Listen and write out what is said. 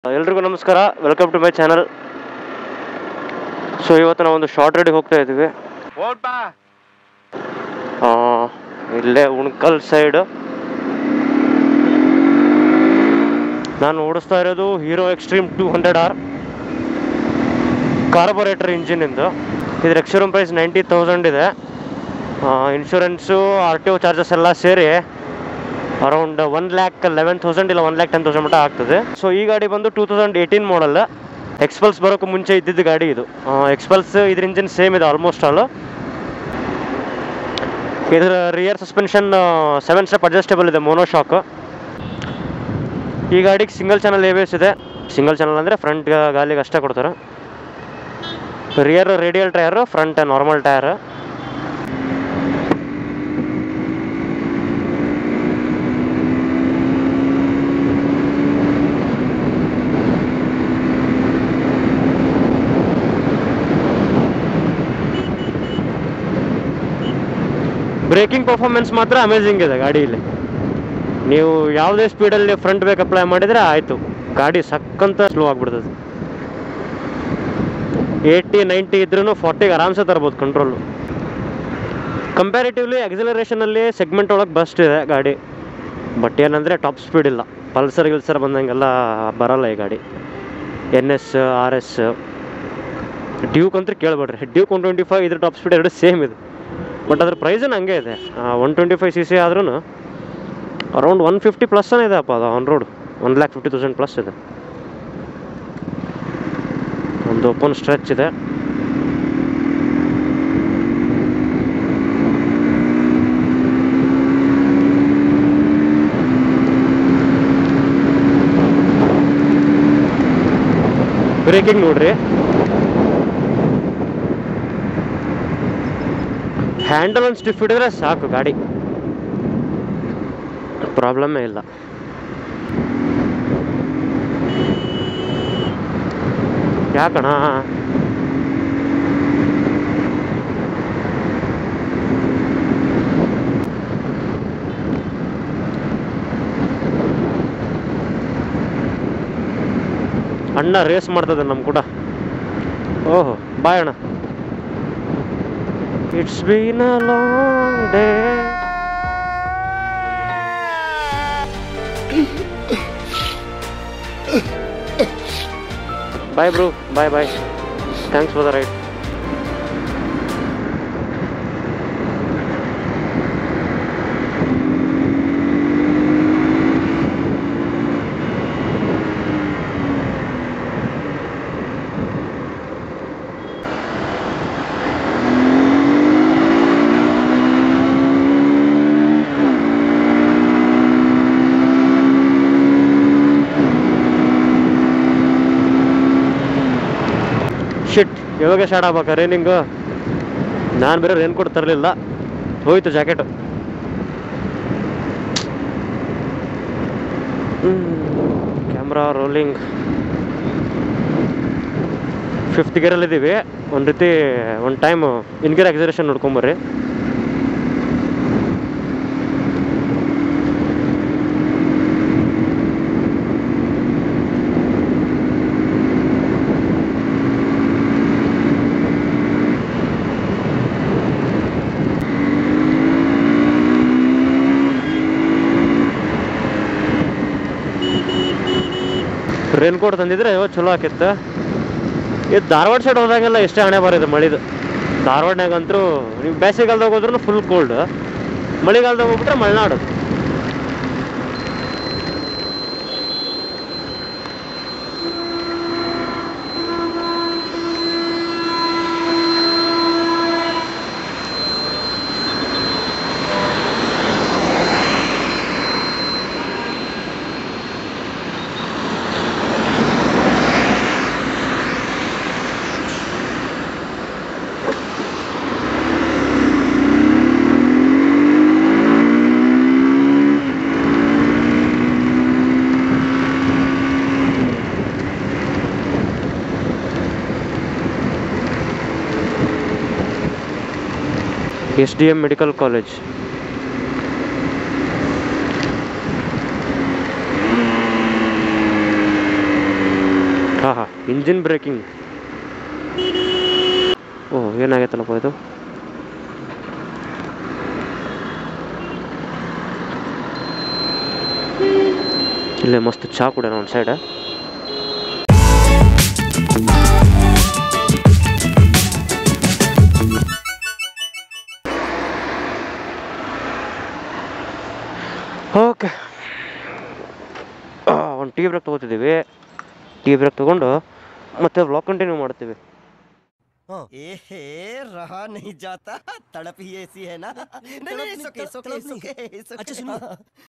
ಎಲ್ರಿಗೂ ನಮಸ್ಕಾರ welcome to my channel so ಇವತ್ತು ನಾವು ಒಂದು ಶಾರ್ಟ್ ರೈಡಿಗೆ ಹೋಗ್ತಾ ಇದ್ದೀವಿ ಆ, ಇಲ್ಲೇ ಉಣ್ಕಲ್ ಸೈಡ್ ನಾನು ಓಡಿಸ್ತಾ ಇರೋದು Hero Xtreme two hundred R carburettor ಇಂಜಿನಿಂದು ಇದ್ರ ಎಕ್ಸ್ಶೋರೂಮ್ ಪ್ರೈಸ್ ನೈಂಟಿ ತೌಸಂಡ್ ಇದೆ insurance R T O charges ಎಲ್ಲ ಸೇರಿ around one lakh eleven thousand ಇಲ್ಲ ಒನ್ ಲ್ಯಾಕ್ ಟೆನ್ ತೌಸಂಡ್ ಮಟ್ಟ ಆಗ್ತದೆ ಸೊ ಈ ಗಾಡಿ ಬಂದು two thousand eighteen model Xpulse ಬರೋಕ್ಕೂ ಮುಂಚೆ ಇದ್ದಿದ್ದು ಗಾಡಿ ಇದು ಎಕ್ಸ್ಪಲ್ಸ್ ಇದ್ರ ಇಂಜಿನ್ ಸೇಮ್ ಇದೆ ಆಲ್ಮೋಸ್ಟ್ ಆಲ್ ಇದರ rear suspension seven step adjustable ಇದೆ ಮೋನೋಶಾಕ್ ಈ ಗಾಡಿಗೆ ಸಿಂಗಲ್ ಚಾನಲ್ ಎ ಇದೆ ಸಿಂಗಲ್ ಚಾನಲ್ ಅಂದರೆ ಫ್ರಂಟ್ ಗಾಲಿಗೆ ಅಷ್ಟೇ ಕೊಡ್ತಾರೆ rear radial tyre front normal tyre braking performance ಮಾತ್ರ ಅಮೇಝಿಂಗ್ ಇದೆ ಗಾಡಿಯಲ್ಲಿ ನೀವು ಯಾವುದೇ ಸ್ಪೀಡಲ್ಲಿ ಫ್ರಂಟ್ ಬ್ರೇಕ್ ಅಪ್ಲೈ ಮಾಡಿದರೆ ಆಯಿತು ಗಾಡಿ ಸಕ್ಕಂತ ಸ್ಲೋ ಆಗಿಬಿಡ್ತದೆ ಏಯ್ಟಿ ನೈಂಟಿ ಇದ್ರೂ ಫಾರ್ಟಿಗೆ ಆರಾಮ್ಸೆ ತರ್ಬೋದು ಕಂಟ್ರೋಲು ಕಂಪ್ಯಾರಿಟಿವ್ಲಿ ಎಕ್ಸಲರೇಷನಲ್ಲಿ ಸೆಗ್ಮೆಂಟ್ ಒಳಗೆ ಬೆಸ್ಟ್ ಇದೆ ಗಾಡಿ ಬಟ್ ಏನಂದರೆ ಟಾಪ್ ಸ್ಪೀಡ್ ಇಲ್ಲ ಪಲ್ಸರ್ ಗಿಲ್ಸರ್ ಬಂದಂಗೆಲ್ಲ ಬರಲ್ಲ ಈ ಗಾಡಿ N S R S Duke ಅಂತ ಕೇಳ್ಬೇಡ್ರಿ ಡ್ಯೂಕ್ ಒನ್ ಟ್ವೆಂಟಿ ಫೈವ್ ಇದ್ರ ಟಾಪ್ ಸ್ಪೀಡ್ ಎರಡು ಸೇಮ್ ಇದೆ ಬಟ್ ಅದ್ರ ಪ್ರೈಸನ್ ಹಂಗೆ ಇದೆ one twenty five C C ಆದ್ರೂ ಅರೌಂಡ್ ಒನ್ ಫಿಫ್ಟಿ ಪ್ಲಸ್ಸೇ ಇದೆ ಅಪ್ಪ ಅದು on road one lac fifty thousand plus ಇದೆ ಒಂದು ಓಪನ್ ಸ್ಟ್ರೆಚ್ ಇದೆ ಬ್ರೇಕಿಂಗ್ ನೋಡ್ರಿ ಹ್ಯಾಂಡಲ್ ಒಂದು ಸ್ಟಿಫ್ ಹಿಡಿದ್ರೆ ಸಾಕು ಗಾಡಿ ಪ್ರಾಬ್ಲಮ್ಮೇ ಇಲ್ಲ ಯಾಕಣ ಅಣ್ಣ ರೇಸ್ ಮಾಡ್ತದೆ ನಮ್ಮ ಕೂಡ ಓಹೋ ಬಾಯ್ ಅಣ್ಣ it's been a long day bye bro bye bye thanks for the ride shit ಯಾವಾಗ ಸ್ಟಾರ್ಟ್ ಆಗ್ಬೇಕಾ ರೈನಿಂಗು ನಾನು ಬೇರೆ ರೇನ್ ಕೋಟ್ ತರಲಿಲ್ಲ ಹೋಯ್ತು ಜಾಕೆಟು ಕ್ಯಾಮ್ರಾ ರೋಲಿಂಗ್ ಫಿಫ್ತ್ ಗೇರಲ್ಲಿದ್ದೀವಿ ಒಂದು ರೀತಿ ಒಂದು ಟೈಮ್ ಇನ್ಗೇರ್ ಎಕ್ಸರೇಷನ್ ನೋಡ್ಕೊಂಬರ್ರಿ ರೇನ್ ಕೋಟ್ ತಂದಿದ್ರೆ ಇವತ್ತು ಚಲೋ ಆಕಿತ್ತು ಇದು ಧಾರವಾಡ ಸೈಡ್ ಹೋದಾಗೆಲ್ಲ ಎಷ್ಟೇ ಹಣೆ ಬರೋದು ಮಳಿದು ಧಾರವಾಡನಾಗಂತೂ ನೀವು ಬೇಸಿಗೆಗಾಲದಾಗ ಹೋದ್ರೂ ಫುಲ್ ಕೋಲ್ಡ್ ಮಳೆಗಾಲದಾಗ ಹೋಗ್ಬಿಟ್ರೆ Malenadu S D M medical college engine braking ಓ ಏನಾಗೈತಲ್ಲಪ್ಪ ಇದು ಇಲ್ಲೇ ಮಸ್ತ್ ಚಾ ಕುಡಿಯೋಣ ಒಂದು ಸೈಡ್ ಓಕೆ ಒಂದು ಟೀ ಬ್ರೇಕ್ ತೊಗೋತಿದ್ದೀವಿ ಟೀ ಬ್ರೇಕ್ ತೊಗೊಂಡು ಮತ್ತೆ ವ್ಲಾಗ್ ಕಂಟಿನ್ಯೂ ಮಾಡ್ತೀವಿ एहे रहा नहीं जाता तड़प ही ऐसी है ना नहीं नहीं नहीं, सुके तड़प- सुके तड़प नहीं। सुके सुके अच्छा सुनो